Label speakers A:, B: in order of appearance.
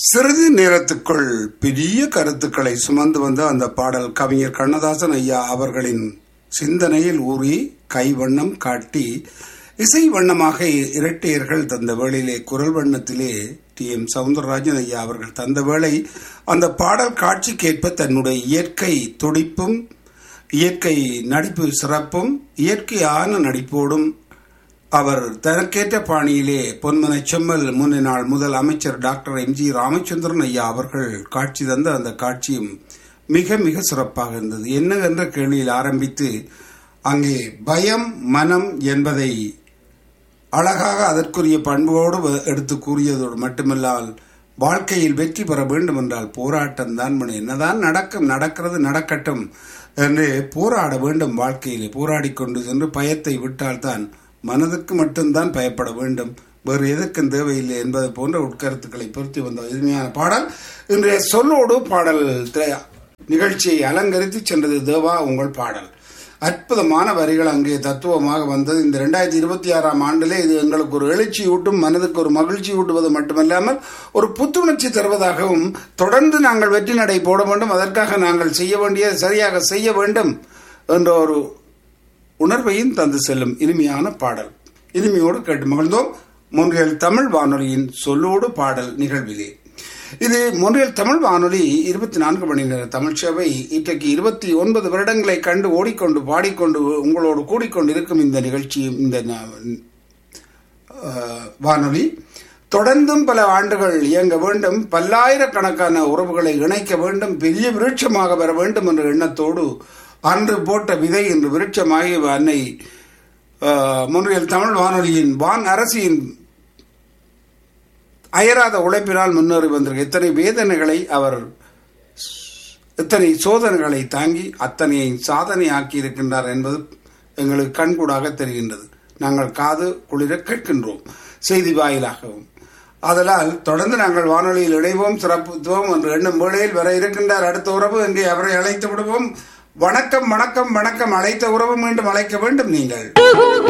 A: சிறிது நேரத்துக்குள் பெரிய கருத்துக்களை சுமந்து வந்த அந்த பாடல் கவிஞர் கண்ணதாசன் ஐயா அவர்களின் சிந்தனையில் ஊறி கைவண்ணம் காட்டி இசை வண்ணமாக இரட்டையர்கள் தந்த வேளையிலே குரல் வண்ணத்திலே டி எம் சவுந்தரராஜன் ஐயா அவர்கள் தந்த வேளை அந்த பாடல் காட்சிக்கேற்ப தன்னுடைய இயற்கை துடிப்பும் இயற்கை நடிப்பு சிறப்பும் இயற்கையான நடிப்போடும் அவர் தனக்கேற்ற பாணியிலே பொன்மனை செம்மல் முன்னினாள் முதல் அமைச்சர் டாக்டர் எம் ஜி ராமச்சந்திரன் ஐயா அவர்கள் காட்சி தந்த அந்த காட்சியும் மிக மிக சிறப்பாக இருந்தது என்ன என்ற கேள்வியில் ஆரம்பித்து அங்கே பயம் மனம் என்பதை அழகாக அதற்குரிய பண்போடு எடுத்து கூறியதோடு மட்டுமல்லால் வாழ்க்கையில் வெற்றி பெற வேண்டும் என்றால் போராட்டம் தான் என்னதான் நடக்கும் நடக்கிறது நடக்கட்டும் என்று போராட வேண்டும் வாழ்க்கையிலே போராடி கொண்டு சென்று பயத்தை விட்டால்தான் மனதுக்கு மட்டும்தான் பயப்பட வேண்டும் வேறு எதற்கும் தேவையில்லை என்பது போன்ற உட்கருத்துக்களை பொருத்தி வந்த எளிமையான பாடல் இன்றைய சொல்லோடு பாடல் நிகழ்ச்சியை அலங்கரித்து சென்றது தேவா உங்கள் பாடல் அற்புதமான வரிகள் அங்கே தத்துவமாக வந்தது இந்த ரெண்டாயிரத்தி இருபத்தி ஆறாம் ஆண்டிலே இது எங்களுக்கு ஒரு எழுச்சி ஊட்டும் மனதுக்கு ஒரு மகிழ்ச்சி ஊட்டுவது மட்டுமல்லாமல் ஒரு புத்துணர்ச்சி தருவதாகவும் தொடர்ந்து நாங்கள் வெற்றி நடை போட வேண்டும் அதற்காக நாங்கள் செய்ய வேண்டிய சரியாக செய்ய வேண்டும் என்ற ஒரு உணர்வையும் தந்து செல்லும் இனிமையான பாடல் இனிமையோடு கேட்டு மகிழ்ந்தோம் மொன்றியல் தமிழ் வானொலியின் சொல்லோடு பாடல் நிகழ்விலே இது மொன்றியல் தமிழ் வானொலி இருபத்தி நான்கு மணி நேர தமிழ் சேவை இன்றைக்கு இருபத்தி ஒன்பது வருடங்களை கண்டு ஓடிக்கொண்டு பாடிக்கொண்டு உங்களோடு கூடிக்கொண்டு இருக்கும் இந்த நிகழ்ச்சியும் இந்த வானொலி தொடர்ந்தும் பல ஆண்டுகள் இயங்க வேண்டும் பல்லாயிரக்கணக்கான உறவுகளை இணைக்க வேண்டும் பெரிய விருட்சமாக வர வேண்டும் என்ற எண்ணத்தோடு அன்று போட்ட விதை என்று விருட்சமாகி அன்னை முன்றியல் தமிழ் வானொலியின் வான் அரசியின் அயராத உழைப்பினால் முன்னேறி வந்திருக்க எத்தனை வேதனைகளை அவர் எத்தனை சோதனைகளை தாங்கி அத்தனையை சாதனை ஆக்கி இருக்கின்றார் என்பது எங்களுக்கு கண்கூடாக தெரிகின்றது நாங்கள் காது குளிர கேட்கின்றோம் செய்தி வாயிலாகவும் அதனால் தொடர்ந்து நாங்கள் வானொலியில் இணைவோம் சிறப்புத்துவோம் என்று எண்ணும் வேளையில் வர இருக்கின்றார் அடுத்த உறவு எங்கே அவரை அழைத்து விடுவோம் வணக்கம் வணக்கம் வணக்கம் அழைத்த உறவு மீண்டும் அழைக்க வேண்டும் நீங்கள்